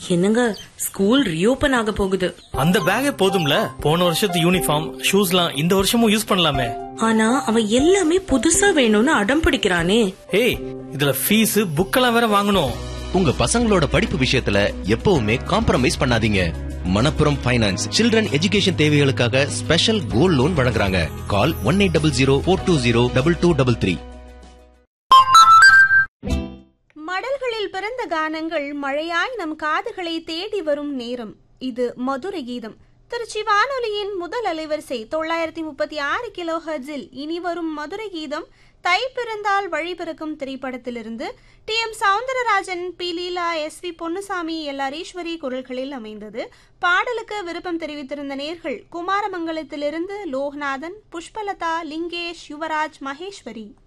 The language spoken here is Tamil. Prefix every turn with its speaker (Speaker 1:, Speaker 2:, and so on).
Speaker 1: என்னங்க ஸ்கூல் ரீஓபன் ஆக போகுது
Speaker 2: அந்த பேக்கே போதும்ல போன வருஷத்து யூனிஃபார்ம் ஷூஸ்லாம் இந்த வருஷமும் யூஸ் பண்ணலாமே
Speaker 1: ஆனா அவன் எல்லாமே புதுசா வேணும்னு அடம் பிடிக்கிறானே
Speaker 2: ஏய் இதுல ஃபீஸ் புக்கெல்லாம் வேற வாங்கணும்
Speaker 3: உங்க பசங்களோட படிப்பு விஷயத்துல எப்பவுமே காம்ப்ரமைஸ் பண்ணாதீங்க மணப்புரம் ஃபைனான்ஸ் சில்ட்ரன் எஜுகேஷன் தேவைகளுக்காக ஸ்பெஷல் கோல்ட் லோன் வழங்குறாங்க call one eight double zero four two zero double two double three
Speaker 4: மடல்களில் பிறந்த கானங்கள் மழையாய் நம் காதுகளை தேடி வரும் நேரம் இது மதுரை கீதம் திருச்சி வானொலியின் முதல் அலைவரிசை தொள்ளாயிரத்தி முப்பத்தி ஆறு கிலோ ஹர்ட்ஸில் இனி வரும் மதுரை கீதம் தை பிறந்தால் வழி பிறக்கும் திரைப்படத்திலிருந்து T M Soundararajan P Leela S V Ponnusamy L Hareeswari குரல்களில் அமைந்தது பாடலுக்கு விருப்பம் தெரிவித்திருந்த நேர்கள் குமாரமங்கலத்திலிருந்து லோகநாதன் புஷ்பலதா லிங்கேஷ் யுவராஜ் மகேஸ்வரி